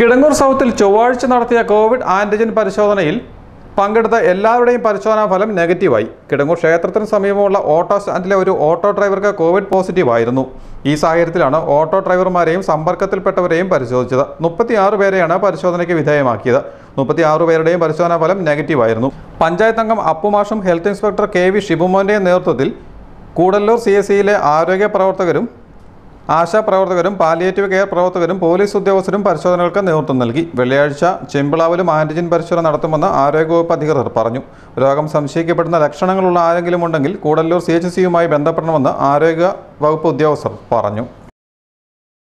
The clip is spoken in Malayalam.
കിടങ്ങൂർ സൗത്തിൽ ചൊവ്വാഴ്ച നടത്തിയ കോവിഡ് ആന്റിജൻ പരിശോധനയിൽ പങ്കെടുത്ത എല്ലാവരുടെയും പരിശോധനാ ഫലം നെഗറ്റീവായി കിടങ്ങൂർ ക്ഷേത്രത്തിന് സമീപമുള്ള ഓട്ടോ സ്റ്റാൻഡിലെ ഒരു ഓട്ടോ ഡ്രൈവർക്ക് കോവിഡ് പോസിറ്റീവ് ആയിരുന്നു ഈ സാഹചര്യത്തിലാണ് ഓട്ടോ ഡ്രൈവർമാരെയും സമ്പർക്കത്തിൽപ്പെട്ടവരെയും പരിശോധിച്ചത് മുപ്പത്തിയാറ് പേരെയാണ് പരിശോധനയ്ക്ക് വിധേയമാക്കിയത് മുപ്പത്തിയാറ് പേരുടെയും പരിശോധനാ ഫലം നെഗറ്റീവായിരുന്നു പഞ്ചായത്ത് അംഗം അപ്പുമാഷും ഹെൽത്ത് ഇൻസ്പെക്ടർ കെ വി ഷിബുമോന്റെയും നേതൃത്വത്തിൽ കൂടല്ലൂർ സി എസ് സിയിലെ ആരോഗ്യ പ്രവർത്തകരും ആശാപ്രവർത്തകരും പാലിയേറ്റീവ് കെയർ പ്രവർത്തകരും പോലീസ് ഉദ്യോഗസ്ഥരും പരിശോധനകൾക്ക് നേതൃത്വം നൽകി വെള്ളിയാഴ്ച ചെമ്പിളാവിലും ആന്റിജൻ പരിശോധന നടത്തുമെന്ന് ആരോഗ്യവകുപ്പ് അധികൃതർ പറഞ്ഞു രോഗം സംശയിക്കപ്പെടുന്ന ലക്ഷണങ്ങളുള്ള ആരെങ്കിലും ഉണ്ടെങ്കിൽ കൂടല്ലൂർ സി എച്ച് സിയുമായി ബന്ധപ്പെടണമെന്ന് ആരോഗ്യ വകുപ്പ് ഉദ്യോഗസ്ഥർ പറഞ്ഞു